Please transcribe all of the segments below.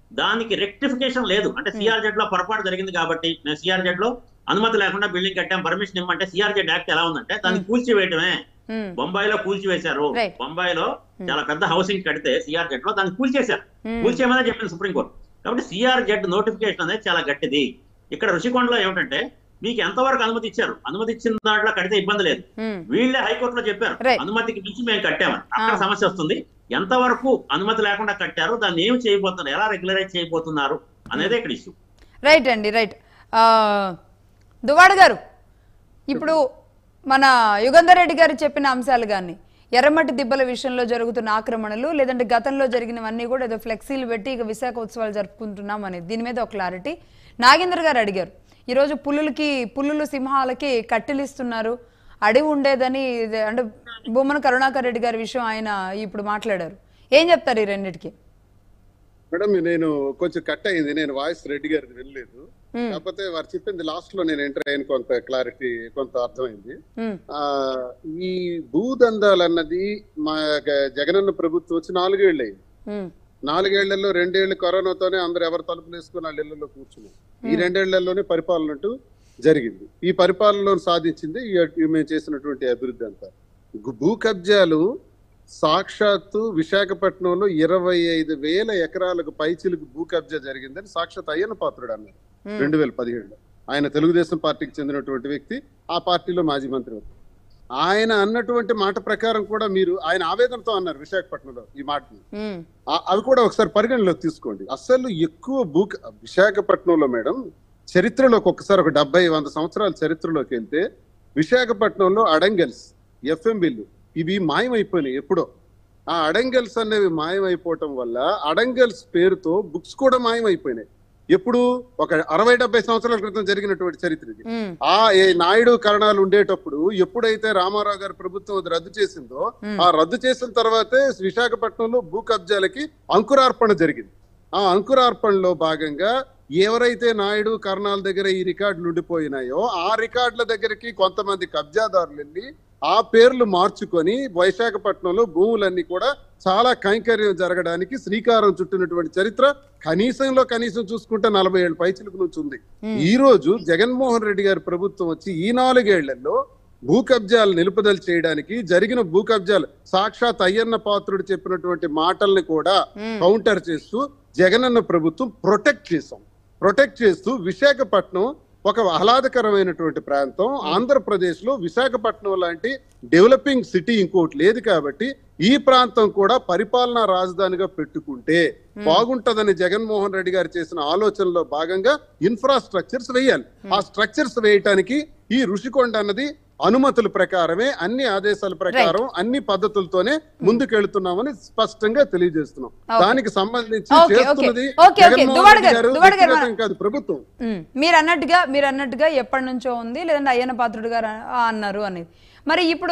దానికి రెక్టిఫికేషన్ లేదు అంటే సిఆర్జెడ్ లో పొరపాటు జరిగింది కాబట్టి నేను సిఆర్జెడ్ లో అనుమతి లేకుండా బిల్డింగ్ కట్టాం పర్మిషన్ ఇవ్వమంటే సిఆర్జెడ్ యాక్ట్ ఎలా ఉందంటే దాన్ని కూల్చివేయటమే ఉమ్, బొంబాయిలో కూల్చివేశారు Right. బొంబాయిలో చాలా పెద్ద హౌసింగ్ కడితే సిఆర్జెడ్ లో దాన్ని కూల్చేశారు ఉమ్, కూల్చేయమని చెప్పింది సుప్రీంకోర్టు కాబట్టి సిఆర్జెడ్ నోటిఫికేషన్ అనేది చాలా గట్టిది ఇక్కడ రుషికొండలో ఏమిటంటే మీకు ఎంతవరకు అనుమతి ఇచ్చారు అనుమతి ఇచ్చిన దాంట్లో కడితే ఇబ్బంది లేదు ఉమ్, వీళ్ళే హైకోర్టులో చెప్పారు Right. అనుమతికి మించి మేము కట్టామని అక్కడ ఆ. సమస్య వస్తుంది ఎంతవరకు అనుమతి లేకుండా కట్టారు దాన్ని ఏమి చేయబోతున్నారు ఎలా రెగ్యులరైజ్ చేయబోతున్నారు అనేది ఇక్కడ ఇష్యూ రైట్ అండి రైట్ ఆ, దువాడ గారు ఇప్పుడు మన యుగంధర్ రెడ్డి గారు చెప్పిన అంశాలు కానీ ఎర్రమట్టి దిబ్బల విషయంలో జరుగుతున్న ఆక్రమణలు లేదంటే గతంలో జరిగినవన్నీ కూడా ఏదో ఫ్లెక్సీలు పెట్టి ఇక విశాఖ ఉత్సవాలు జరుపుకుంటున్నాం అనేది దీని మీద ఒక క్లారిటీ నాగేంద్ర గారు అడిగారు ఈరోజు పులులకి పులులు సింహాలకి కట్టెలిస్తున్నారు అడవి ఉండేదని ఇది అంటే బొమ్మన కరుణాకర్ రెడ్డి గారి విషయం ఆయన ఇప్పుడు మాట్లాడారు ఏం చెప్తారు ఈ రెండింటికి మేడం నేను కొంచెం కట్ అయింది నేను వాయిస్ రెడ్డి గారిది వినలేదు ఉమ్, కాకపోతే వారు చెప్పింది లాస్ట్ లో నేను ఎంటర్ అయిన కొంత క్లారిటీ కొంత అర్థమైంది ఉమ్, ఆ ఈ భూదందాలు అన్నది మా గ- జగనన్న ప్రభుత్వం వచ్చి నాలుగేళ్ళు అయింది ఉమ్, నాలుగేళ్లలో రెండేళ్లు కరోనాతోనే అందరు ఎవరు తలుపులు వేసుకుని వాళ్ళ ఇళ్లలో కూర్చున్నారు ఈ రెండేళ్లలోనే పరిపాలన అంటూ జరిగింది ఈ పరిపాలనలో సాధించింది ఈ- ఈ మేము చేసినటువంటి అభివృద్ధి అంతా గు- భూ కబ్జాలు సాక్షాత్తు విశాఖపట్నంలో ఇరవై ఐదు వేల ఎకరాలకు పైచిలకు భూ కబ్జా జరిగిందని సాక్షాత్ అయ్యన్న పాత్రుడు అన్నారు ఉమ్, రెండు వేల పదిహేడులో ఆయన తెలుగుదేశం పార్టీకి చెందినటువంటి వ్యక్తి ఆ పార్టీలో మాజీ మంత్రి ఆయన అన్నటువంటి మాట ప్రకారం కూడా మీరు ఆయన ఆవేదనతో అన్నారు విశాఖపట్నంలో ఈ మాటని ఉమ్, ఆ- అవి కూడా ఒకసారి పరిగణలోకి తీసుకోండి అసలు ఎక్కువ భూ విశాఖపట్నంలో మేడం చరిత్రలోకి ఒకసారి ఒక డెబ్బై వంద సంవత్సరాల చరిత్రలోకి వెళ్తే విశాఖపట్నంలో అడంగల్స్ ఎఫ్ఎంబిలు ఇవి మాయమైపోయినాయి ఎప్పుడో ఆ అడంగల్స్ అనేవి మాయమైపోవటం వల్ల అడంగల్స్ పేరుతో బుక్స్ కూడా మాయమైపోయినాయి ఎప్పుడు ఒక అరవై డెబ్బై సంవత్సరాల క్రితం జరిగినటువంటి చరిత్ర ఇది ఉమ్, ఆ ఏ నాయుడు కరణాలు ఉండేటప్పుడు ఎప్పుడైతే రామారావు గారి ప్రభుత్వం అది రద్దు చేసిందో ఉమ్. ఆ రద్దు చేసిన తర్వాతే విశాఖపట్నంలో భూ కబ్జాలకి అంకురార్పణ జరిగింది ఆ అంకురార్పణలో భాగంగా ఎవరైతే నాయుడు కర్ణాల దగ్గర ఈ రికార్డులు ఉండిపోయినాయో ఆ రికార్డుల దగ్గరికి కొంతమంది కబ్జాదారులు వెళ్ళి ఆ పేర్లు మార్చుకొని విశాఖపట్నంలో భూములన్నీ కూడా చాలా కైంకర్యం జరగడానికి శ్రీకారం చుట్టినటువంటి చరిత్ర కనీసంలో కనీసం చూసుకుంటే నలభై ఏళ్ళు పైచిలకు నుంచి ఉంది ఉమ్. ఈ రోజు జగన్మోహన్ రెడ్డి గారి ప్రభుత్వం వచ్చి ఈ నాలుగేళ్లలో భూ కబ్జాలు నిలుపుదల చేయడానికి జరిగిన భూ కబ్జాలు సాక్షాత్ అయ్యన్న పాత్రుడు చెప్పినటువంటి మాటల్ని కూడా ఉమ్. కౌంటర్ చేస్తూ జగనన్న ప్రభుత్వం ప్రొటెక్ట్ చేశాం ప్రొటెక్ట్ చేస్తూ విశాఖపట్నం ఒక ఆహ్లాదకరమైనటువంటి ప్రాంతం ఆంధ్రప్రదేశ్ లో విశాఖపట్నం లాంటి డెవలపింగ్ సిటీ ఇంకోటి లేదు కాబట్టి ఈ ప్రాంతం కూడా పరిపాలనా రాజధానిగా పెట్టుకుంటే బాగుంటదని జగన్మోహన్ రెడ్డి గారు చేసిన ఆలోచనలో భాగంగా ఇన్ఫ్రాస్ట్రక్చర్స్ వేయాలి ఆ స్ట్రక్చర్స్ వేయటానికి ఈ ఋషికొండ అన్నది అనుమతుల ప్రకారమే అన్ని ఆదేశాల ప్రకారం అన్ని పద్ధతులతోనే ముందుకెళ్తున్నామని స్పష్టంగా తెలియజేస్తున్నాం Okay. దానికి సంబంధించి Okay, okay. చేస్తున్నది Okay, okay. జగన్మోహన్ దువ్వాడ రెడ్డి గారు, గారు దువ్వాడ గారు, వ్యక్తిగతం కాదు ప్రభుత్వం ఉమ్, మీరు అన్నట్టుగా మీరు అన్నట్టుగా ఎప్పటి నుంచో ఉంది లేదంటే అయ్యన్న పాత్రుడు గారు అ- అన్నారు అనేది మరి ఇప్పుడు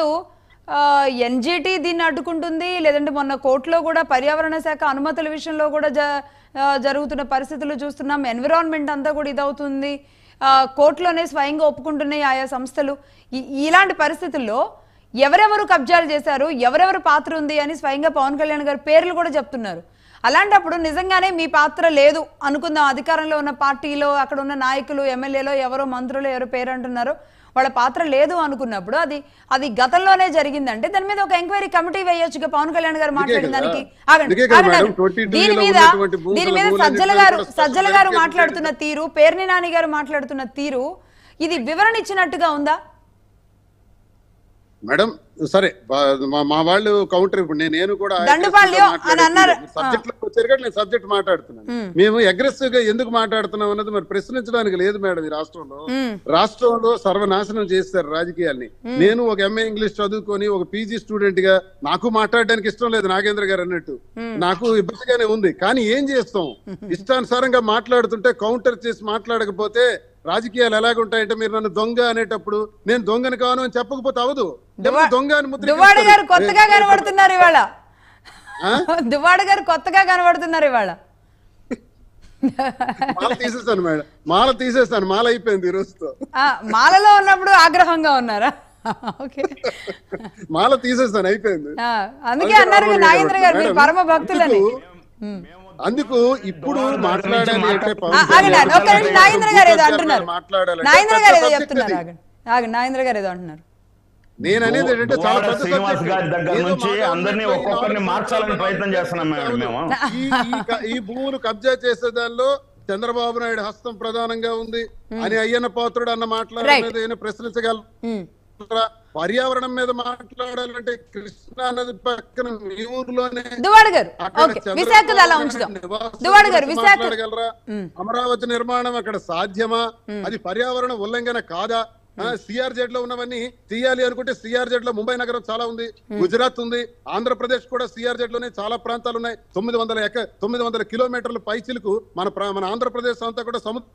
ఎన్జిటి దీన్ని అడ్డుకుంటుంది లేదంటే మొన్న కోర్టులో కూడా పర్యావరణ శాఖ అనుమతుల విషయంలో కూడా జ ఆ, జరుగుతున్న పరిస్థితులు చూస్తున్నాం ఎన్విరాన్మెంట్ అంతా కూడా ఇదవుతుంది ఆ, కోర్టులోనే స్వయంగా ఒప్పుకుంటున్నాయి ఆయా సంస్థలు ఈ- ఇలాంటి పరిస్థితుల్లో ఎవరెవరు కబ్జాలు చేశారు ఎవరెవరు పాత్ర ఉంది అని స్వయంగా పవన్ కళ్యాణ్ గారు పేర్లు కూడా చెప్తున్నారు అలాంటప్పుడు నిజంగానే మీ పాత్ర లేదు అనుకుందాం అధికారంలో ఉన్న పార్టీలో అక్కడ ఉన్న నాయకులు ఎమ్మెల్యేలో ఎవరో మంత్రులు ఎవరో పేరు అంటున్నారో వాళ్ళ పాత్ర లేదు అనుకున్నప్పుడు అది అది గతంలోనే జరిగిందంటే దాని మీద ఒక ఎంక్వైరీ కమిటీ వేయొచ్చుగా పవన్ కళ్యాణ్ గారు మాట్లాడిన కదా. దానికి ఆగండి, అందుకే కదా ఆగండి, మేడం, ఆగండి. 22 దీని లో మీద ఉన్నటువంటి భూముల దీని మీద భూములన్నిటిని సజ్జల గారు కూడా సజ్జల గారు స్పష్టంగా మాట్లాడుతున్న తీరు పేర్ని నాని గారు మాట్లాడుతున్న తీరు ఇది వివరణ ఇచ్చినట్టుగా ఉందా మేడం సరే బా- మా- మా వాళ్ళు కౌంటర్ ఇప్పుడు నేను నేను కూడా దండుపాళ్యం అని అన్నారు. సబ్జెక్ట్ లోకి వచ్చారు కాబట్టి నేను సబ్జెక్ట్ మాట్లాడుతున్నాను మ్మ్. మేము అగ్రెసివ్ గా ఎందుకు మాట్లాడుతున్నాం అన్నది మరి ప్రశ్నించడానికి లేదు మేడం ఈ రాష్ట్రంలో మ్మ్. రాష్ట్రంలో సర్వనాశనం చేస్తారు రాజకీయాల్ని నేను ఒక ఎంఏ ఇంగ్లీష్ చదువుకొని ఒక పీజీ స్టూడెంట్ గా నాకు మాట్లాడడానికి ఇష్టం లేదు నాగేంద్ర గారు అన్నట్టు నాకు ఇబ్బందిగానే ఉంది కానీ ఏం చేస్తాం ఇష్టానుసారంగా మాట్లాడుతుంటే కౌంటర్ చేసి మాట్లాడకపోతే రాజకీయాలు ఎలాగుంటాయంటే మీరు నన్ను దొంగ అనేటప్పుడు నేను దొంగని కాను అని చెప్పకపోతే అవదు దువ్వా- దొంగ అని ముద్ర దువ్వాడ గారు వేస్తారు. కొత్తగా కనబడుతున్నారు ఇవాళ ఆ? దువ్వాడ గారు కొత్తగా కనబడుతున్నారు ఇవాళ మాల తీసేస్తాను మేడం మాల తీసేస్తాను మాల అయిపోయింది ఈ రోజుతో ఆ, మాలలో ఉన్నప్పుడు ఆగ్రహంగా ఉన్నారా ఓకే మాల తీసేస్తాను అయిపోయింది ఆ, అందుకే అందుకే అన్నారు రామయ్య నాగేంద్ర గారు మీరు మేడం, పరమ భక్తులని ఎందుకు? ఉమ్, మేము అందుకు ఇప్పుడు మాట్లాడాలి అంటే ఆ, పవన్ ఆగండి కళ్యాణ్ ఒక్క నిమిషం నాగేంద్ర గారు ఏదో అంటున్నారు మాట్లాడాలంటే నాగేంద్ర పెద్ద గారు ఏదో subject చెప్తున్నారు అది. ఆగండి ఆగండి నాగేంద్ర గారు ఏదో అంటున్నారు నేను అనేది ఏంటంటే చాలా దువ్వాడ పెద్ద శ్రీనివాస్ subject. గారి దగ్గర ఏదో నుంచి మా అందరినీ government లో ఈ ఒక్కొక్కరిని నాలుగు మార్చాలని సంవత్సరాలు ప్రయత్నం చేస్తున్నాం మేడం మేము. ఈ ఈ క- ఈ భూములు కబ్జా చేసే దానిలో చంద్రబాబు నాయుడు హస్తం ప్రధానంగా ఉంది అని అయ్యన్న పాత్రుడు అన్న మాట్లాడే Right. మీద ఈయన ప్రశ్నించగలరా ఉమ్. పర్యావరణం మీద మాట్లాడాలంటే కృష్ణా నది పక్కన మీ ఊర్లోనే దువ్వాడ గారు అక్కడ ఓకే చంద్రబాబు విశాఖది అలా నాయుడు ఉంచుదాం నివాసం దువ్వాడ గారు గురించి విశాఖ మాట్లాడగలరా అమరావతి నిర్మాణం అక్కడ సాధ్యమా అది పర్యావరణ ఉల్లంఘన కాదా సిఆర్జెడ్ లో ఉన్నవన్నీ తీయాలి అనుకుంటే సిఆర్జెడ్ లో ముంబై నగరం చాలా ఉంది గుజరాత్ ఉంది ఆంధ్రప్రదేశ్ కూడా సిఆర్జెడ్ లోనే చాలా ప్రాంతాలు ఉన్నాయి తొమ్మిది వందల ఎక తొమ్మిది వందల కిలోమీటర్ల పైచిలకు మన ప్రా- మన ఆంధ్రప్రదేశ్ అంతా కూడా సముద్ర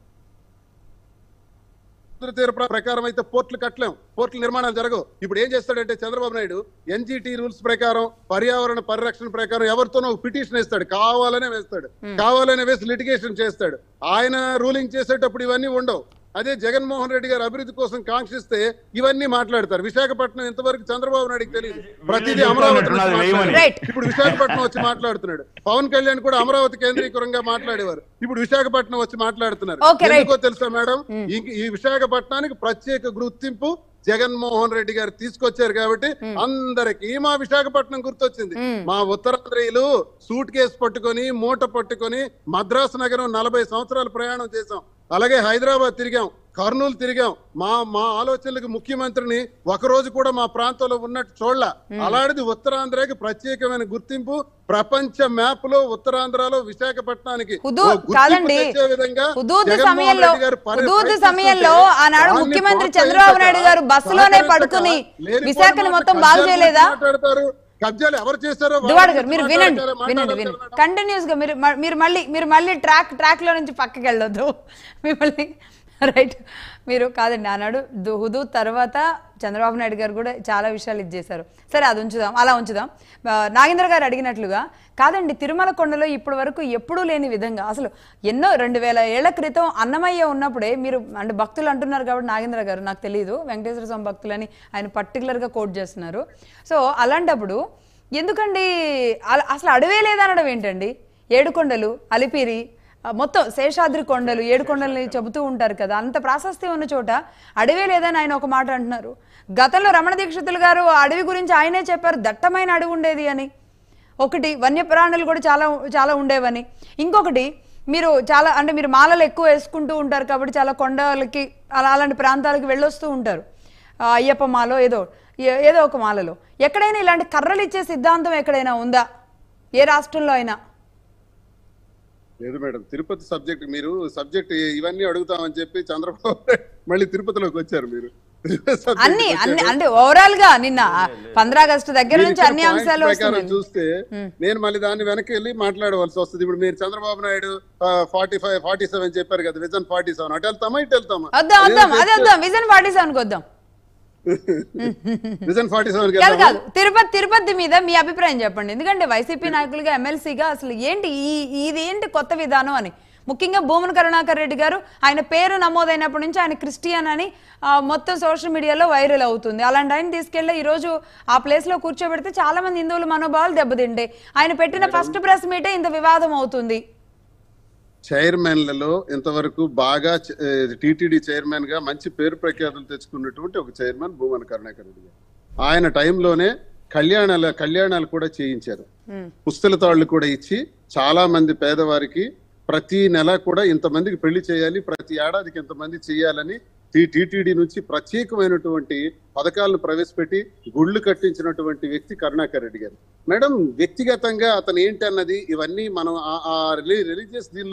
సముద్ర తీర ప్ర- ప్రకారం అయితే పోర్ట్లు కట్టలేం పోర్ట్ల నిర్మాణాలు జరగవు ఇప్పుడు ఏం చేస్తాడంటే చంద్రబాబు నాయుడు ఎన్జిటి రూల్స్ ప్రకారం పర్యావరణ పరిరక్షణ ప్రకారం ఎవరితోనో పిటిషన్ వేస్తాడు కావాలనే వేస్తాడు కావాలనే వేసి లిటిగేషన్ చేస్తాడు ఆయన రూలింగ్ చేసేటప్పుడు ఇవన్నీ ఉండవు అదే జగన్మోహన్ రెడ్డి గారు అభివృద్ధి కోసం కాంక్షిస్తే ఇవన్నీ మాట్లాడతారు విశాఖపట్నం ఇంతవరకు చంద్రబాబు నాయుడుకి తెలియదు ప్రతిదీ అమరావతి నుంచి చెప్తున్నది వేయమని. మాట్లాడారు. Right. ఇప్పుడు విశాఖపట్నం వచ్చి మాట్లాడుతున్నాడు పవన్ కళ్యాణ్ కూడా అమరావతి కేంద్రీకరంగా మాట్లాడేవారు ఇప్పుడు విశాఖపట్నం వచ్చి మాట్లాడుతున్నారు Okay, right. ఎందుకో తెలుసా మేడం ఈ- ఈ విశాఖపట్నానికి ప్రత్యేక గుర్తింపు జగన్మోహన్ రెడ్డి గారు తీసుకొచ్చారు కాబట్టి అందరికి మా విశాఖపట్నం గుర్తొచ్చింది మా ఉత్తరాంధ్రీయులు సూట్ కేసు పట్టుకొని మూట పట్టుకొని మద్రాసు నగరం నలభై సంవత్సరాలు ప్రయాణం చేశాం అలాగే హైదరాబాద్ తిరిగాం కర్నూలు తిరిగాం మా మా ఆలోచనలకు ముఖ్యమంత్రిని ఒక రోజు కూడా మా ప్రాంతంలో ఉన్నట్టు చూడలే అలాంటిది ఉత్తరాంధ్రకి ప్రత్యేకమైన గుర్తింపు ప్రపంచ మ్యాప్ లో ఉత్తరాంధ్రలో విశాఖపట్నానికి హుదూ- ఓ గుర్తింపు కాదండి. తెచ్చే విధంగా హుదూదు జగన్మోహన్ సమయంలో రెడ్డి గారు పరి- హుదూదు ప్రయత్నిస్తుంటే సమయంలో ఆనాడు దాన్ని ముఖ్యమంత్రి ప్రోత్సహించక, చంద్రబాబు నాయుడు గారు బస్సులోనే సహకరించక, పడుకుని లేనిపోని విశాఖని మాటలు మొత్తం బాగు కబ్జాల చేయలేదా గురించి మాట్లాడతారు కబ్జాలు ఎవరు చేశారో వాళ్ళ దువాడ గారు గురించి మీరు వినండి మాట్లాడతారా? వినండి మాట్లాడతారా వినండి మేడం? కంటిన్యూస్ గా మీరు మ- మీరు మళ్ళీ మీరు మళ్ళీ ట్రాక్ ట్రాక్ లో నుంచి పక్కకి వెళ్ళొద్దు మిమ్మల్ని రైట్ మీరు కాదండి ఆనాడు దు- హుదూ తర్వాత చంద్రబాబు నాయుడు గారు కూడా చాలా విషయాలు ఇది చేశారు సరే అది ఉంచుదాం అలా ఉంచుదాం ఆ, నాగేంద్ర గారు అడిగినట్లుగా కాదండి తిరుమల కొండలో ఇప్పటి వరకు ఎప్పుడూ లేని విధంగా అసలు ఎన్నో రెండు వేల ఏళ్ల క్రితం అన్నమయ్య ఉన్నప్పుడే మీరు అంటే భక్తులు అంటున్నారు కాబట్టి నాగేంద్ర గారు నాకు తెలియదు వెంకటేశ్వర స్వామి భక్తులని ఆయన పర్టికులర్గా కోట్ చేస్తున్నారు సో అలాంటప్పుడు ఎందుకండి అల- అసలు అడవే లేదనడం ఏంటండి ఏడుకొండలు అలిపిరి ఆ, మొత్తం శేషాద్రి కొండలు ఏడు కొండలని చెబుతూ ఉంటారు కదా అంత ప్రాశస్త్యం ఉన్న చోట అడవే లేదని ఆయన ఒక మాట అంటున్నారు గతంలో రమణ దీక్షితులు గారు ఆ అడవి గురించి ఆయనే చెప్పారు దట్టమైన అడవి ఉండేది అని ఒకటి వన్యప్రాణులు కూడా చాలా చాలా ఉండేవని ఇంకొకటి మీరు చాలా అంటే మీరు మాలలు ఎక్కువ వేసుకుంటూ ఉంటారు కాబట్టి చాలా కొండలకి అలా అలాంటి ప్రాంతాలకు వెళ్ళొస్తూ ఉంటారు ఆ, అయ్యప్ప మాలో ఏదో ఏ- ఏదో ఒక మాలలో ఎక్కడైనా ఇలాంటి కర్రలు ఇచ్చే సిద్ధాంతం ఎక్కడైనా ఉందా ఏ రాష్ట్రంలో అయినా లేదు మేడం తిరుపతి సబ్జెక్ట్ మీరు సబ్జెక్ట్ ఇవన్నీ అడుగుతామని చెప్పి చంద్రబాబు నాయుడు మళ్ళీ తిరుపతిలోకి వచ్చారు మీరు తిరుపతి subject అన్ని కి అన్ని వచ్చారు. అంటే ఓవరాల్ గా నిన్న పంద్ర ఆగస్టు దగ్గర మీరు నుంచి ఇచ్చిన అన్ని points అంశాలు ప్రకారం వస్తున్నాయి చూస్తే నేను మళ్ళీ దాన్ని వెనక్కి వెళ్ళి మాట్లాడవలసి వస్తుంది ఇప్పుడు మీరు Chandrababu Naidu forty five forty seven చెప్పారు కదా విజన్ ఫార్టీ సెవెన్ అటు వెళ్తామా ఇటు వెళ్తామా వద్దాం వద్దాం అదే వద్దాం విజన్ ఫార్టీ సెవెన్ వద్దాం విజన్ ఫార్టీ సెవెన్ కాదు కాదు తిరుపతి తిరుపతి మీద మీ అభిప్రాయం చెప్పండి ఎందుకంటే వైసీపీ నాయకులుగా ఎమ్మెల్సీగా అసలు ఏంటి ఈ ఇది ఏంటి కొత్త విధానం అని ముఖ్యంగా భూమన కరుణాకర్ రెడ్డి గారు ఆయన పేరు నమోదైనప్పటి నుంచి ఆయన క్రిస్టియన్ అని ఆ, మొత్తం సోషల్ మీడియాలో వైరల్ అవుతుంది అలాంటి ఆయన తీసుకెళ్ళి ఈ రోజు ఆ ప్లేస్ లో కూర్చోబెడితే చాలా మంది హిందువుల మనోభావాలు దెబ్బతింటాయి ఆయన పెట్టిన ఫస్ట్ ప్రెస్ మీటే ఇంత వివాదం అవుతుంది చైర్మన్లలో ఇంతవరకు బాగా టిటిడి చైర్మన్ గా మంచి పేరు ప్రఖ్యాతులు తెచ్చుకున్నటువంటి ఒక చైర్మన్ భూమన కరుణాకర్ రెడ్డి గారు ఆయన టైంలోనే కళ్యాణాల కళ్యాణాలు కూడా చేయించారు ఉమ్. పుస్తల తాళ్ళు కూడా ఇచ్చి చాలా మంది పేదవారికి ప్రతి నెల కూడా ఇంతమందికి పెళ్లి చేయాలి ప్రతి ఏడాదికి ఇంతమంది చేయాలని టీటీడీ నుంచి ప్రత్యేకమైనటువంటి పథకాలను ప్రవేశపెట్టి గుళ్ళు కట్టించినటువంటి వ్యక్తి కరుణాకర్ రెడ్డి గారు మేడం వ్యక్తిగతంగా అతను ఏంటి అన్నది ఇవన్నీ మనం ఆ రిలీజియస్ దీనిలో